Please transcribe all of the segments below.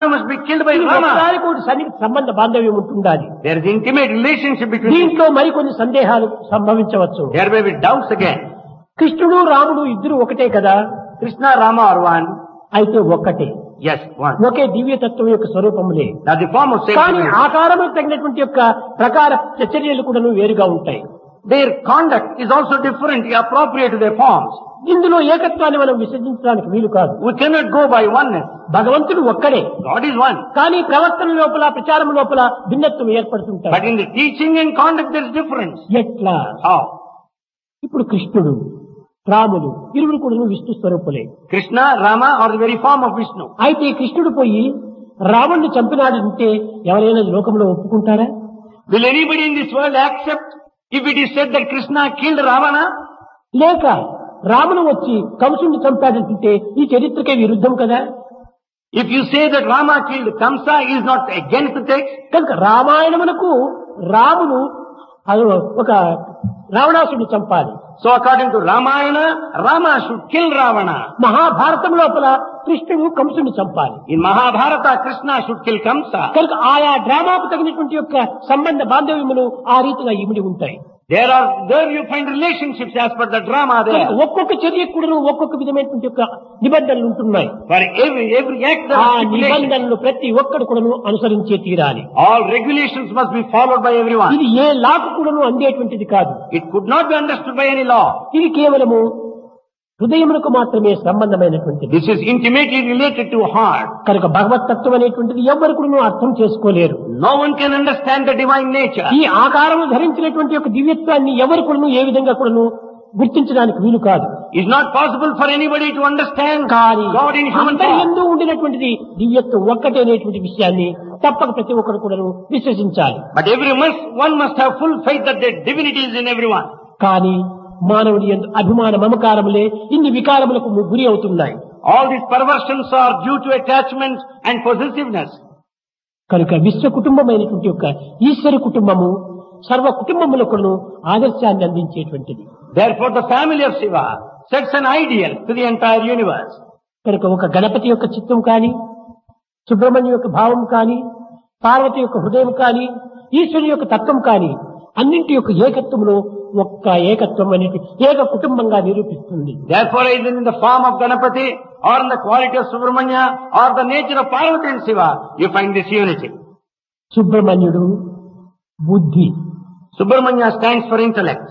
must be killed by ఇది Rama. ఒకదానికి ఒకటి సన్నిహిత సంబంధ బాంధవ్యం ఉంటుండాలి There is intimate relationship between them. దీంట్లో మరికొన్ని సందేహాలు సంభవించవచ్చు There may be doubts again. కృష్ణుడు రాముడు ఇద్దరు ఒకటే కదా Krishna, Rama are one. అయితే ఒక్కటే Yes, one. ఒకే దివ్యతత్వం యొక్క స్వరూపములే Now the form of same కానీ divinity. ఆకారములకు తగినటువంటి యొక్క ప్రకార చర్యలు కూడా వేరుగా ఉంటాయి Their conduct is also different, appropriate to their forms. ఇందులో ఏకత్వాన్ని మనం విసర్జించడానికి వీలు కాదు We cannot go by oneness. భగవంతుడు ఒక్కడే God is one. కానీ ప్రవర్తన లోపల ప్రచారం లోపల భిన్నత్వం ఏర్పడుతుంటాయి But in the teaching and conduct there is difference. ఎట్లా How? ఇప్పుడు కృష్ణుడు రాముడు ఇరువురు కూడా Vishnu స్వరూపులే Krishna, Rama are the very form of Vishnu. అయితే కృష్ణుడు పోయి రావణ్ణి చంపినాడంటే ఎవరైనా లోకంలో ఒప్పుకుంటారా Will anybody in this world accept if it is said that Krishna killed Ravana? లేక రాముడు వచ్చి కంసుడిని చంపాడంటే ఈ చరిత్రకే విరుద్ధం కదా If you say that Rama killed Kamsa is not against the text, కనుక రామాయణమునకు రాముడు అది ఒక రావణాసుడిని చంపాలి so according to Ramayana, Rama should kill Ravana. Mahabharatam లోపల కృష్ణుడు కంసుడిని చంపాలి In Mahabharata, Krishna should kill Kamsa. కనుక ఆయా డ్రామాకు తగినటువంటి యొక్క సంబంధ బాంధవ్యములు ఆ రీతిగా ఇమిడి ఉంటాయి There are, there you find relationships as per the drama కనుక there. ఒక్కొక్క చర్య కూడా ఒక్కొక్క విధమైనటువంటి యొక్క నిబంధనలు ఉంటున్నాయి For every, every act there ఆ are stipulations. నిబంధనలు ప్రతి ఒక్కడు కూడాను అనుసరించే తీరాలి All regulations must be followed by everyone. ఇది ఏ లాకు కూడాను అందేటువంటిది కాదు It could not be understood by any law. ఇది కేవలము హృదయములకు మాత్రమే సంబంధమైనటువంటిది This is intimately related to heart. కనుక భగవతత్వం అనేటువంటిది ఎవరు కూడా అర్థం చేసుకోలేరు No one can understand the divine nature. ఈ ఆకారము ధరించినటువంటి యొక్క దివ్యత్వాన్ని ఎవరు కూడాను ఏ విధంగా కూడాను గుర్తించడానికి వీలు కాదు It's not possible for anybody to understand కానీ God in human అందరి form. ఎందు ఉండినటువంటిది దివ్యత్వం ఒక్కటే అనేటువంటి విషయాన్ని తప్పక ప్రతి ఒక్కరు కూడాను విశ్వసించాలి But every must, one must have full faith that the divinity is in everyone. కానీ మానవుడి ఎందు అభిమాన మమకారములే ఇన్ని వికారములకు గురి అవుతున్నాయి All these perversions are due to attachment and possessiveness. కనుక విశ్వ కుటుంబమైనటువంటి యొక్క ఈశ్వర కుటుంబము సర్వ కుటుంబములకు ఆదర్శాన్ని అందించేటువంటిది Therefore the family of Shiva sets an ideal to the entire universe. కనుక ఒక గణపతి యొక్క చిత్తం కానీ సుబ్రహ్మణ్యం యొక్క భావం కానీ పార్వతి యొక్క హృదయం కానీ ఈశ్వరుని యొక్క తత్వం కానీ అన్నింటి యొక్క ఏకత్వంలో ఒక్క ఏకత్వం అనేది ఏక కుటుంబంగా నిరూపిస్తుంది Therefore either in the form of Ganapati or in the quality of Subramanya or the nature of Parvati and Shiva, you find this unity. సుబ్రహ్మణ్యుడు బుద్ధి Subramanya stands for intellect.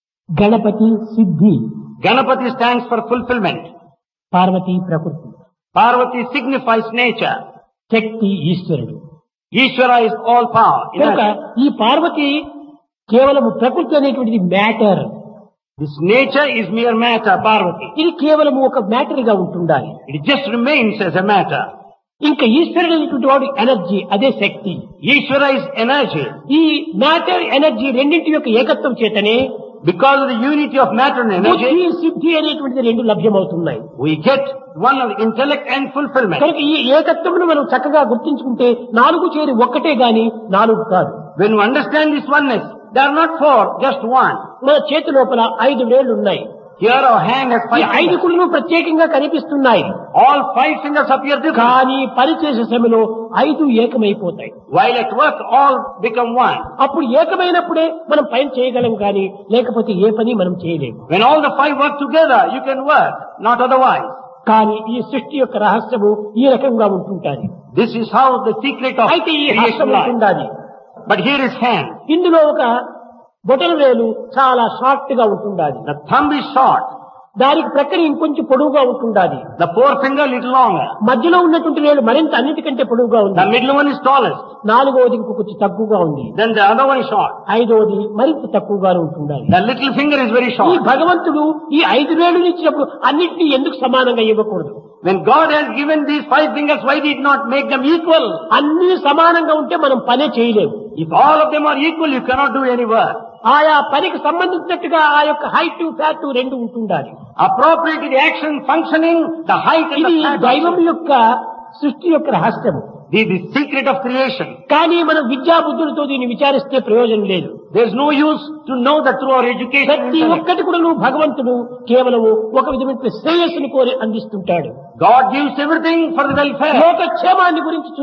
Ganapati సిద్ధి Ganapati stands for fulfillment. Parvati ప్రకృతి Parvati signifies nature. శక్తి ఈశ్వరుడు Ishvara is all power. కనుక ఈ పార్వతి కేవలం ప్రకృతి అనేటువంటిది matter This nature is mere matter, Parvati. ఇది కేవలం ఒక మ్యాటర్ గా ఉంటుండాలి It just remains as a matter. ఇంకా ఈశ్వరుడు అనేటువంటి వాడు ఎనర్జీ అదే శక్తి Ishvara is energy. ఈ మ్యాటర్ ఎనర్జీ రెండింటి యొక్క ఏకత్వం చేతనే Because of the unity of matter and బుద్ధి energy, సిద్ధి అనేటువంటిది రెండు లభ్యమవుతున్నాయి we get one of intellect and fulfillment. కనుక ఈ ఏకత్వమును మనం చక్కగా గుర్తించుకుంటే నాలుగు చేరి ఒక్కటే గాని నాలుగు కాదు When we understand this oneness, they are not four, just one. మన చేతి లోపల ఐదు వేళ్లు ఉన్నాయి Here our hand has ఈ five ఐదు fingers. కుళ్ళు ప్రత్యేకంగా కనిపిస్తున్నాయి All five fingers appear different. కానీ పనిచేసే సమయంలో ఐదు ఏకమైపోతాయి While at work, all become one. అప్పుడు ఏకమైనప్పుడే మనం పని చేయగలం కానీ లేకపోతే ఏ పని మనం చేయలేము When all the five work together, you can work, not otherwise. కానీ ఈ సృష్టి యొక్క రహస్యము ఈ రకంగా ఉంటుంటాది This is how the secret of అయితే ఈ creation హస్తం lies. ఉంటుండాలి But here is hand. ఇందులో ఒక బొటన వేలు చాలా షార్ట్ గా ఉంటుండాలి The thumb is short. దానికి ప్రక్కన ఇంకొంచెం పొడవుగా ఉంటుండాలి The forefinger little longer. మధ్యలో ఉన్నటువంటి వేలు మరింత అన్నిటికంటే పొడవుగా The ఉంది middle one is tallest. నాలుగవది ఇంకొక కొంచెం తక్కువగా ఉంది Then the other one is short. ఐదవది మరింత తక్కువగా ఉంటుండాలి The little finger is very ఈ short. భగవంతుడు ఈ ఐదు వేలు ఇచ్చినప్పుడు అన్నింటినీ ఎందుకు సమానంగా ఇవ్వకూడదు When God has given these five fingers, why did not make them equal? అన్ని సమానంగా ఉంటే మనం పనే చేయలేము If all of them are equal, you cannot do any work. ఆయా పనికి సంబంధించినట్టుగా ఆ యొక్క హైట్ ఫ్యాట్ రెండు ఉంటుండాలి Appropriate to the action functioning, the height and ఇది the fat. దైవం యొక్క సృష్టి యొక్క రహస్యము The, the secret of creation. కానీ మనం విద్యా బుద్ధులతో దీన్ని విచారిస్తే ప్రయోజనం లేదు There is no use to know that through our education. and ప్రతి intellect. ఒక్కటి కూడా భగవంతుడు కేవలము ఒక విధమైన శ్రేయస్సును కోరి అందిస్తుంటాడు God gives everything for the welfare. లోక క్షేమాన్ని గురించి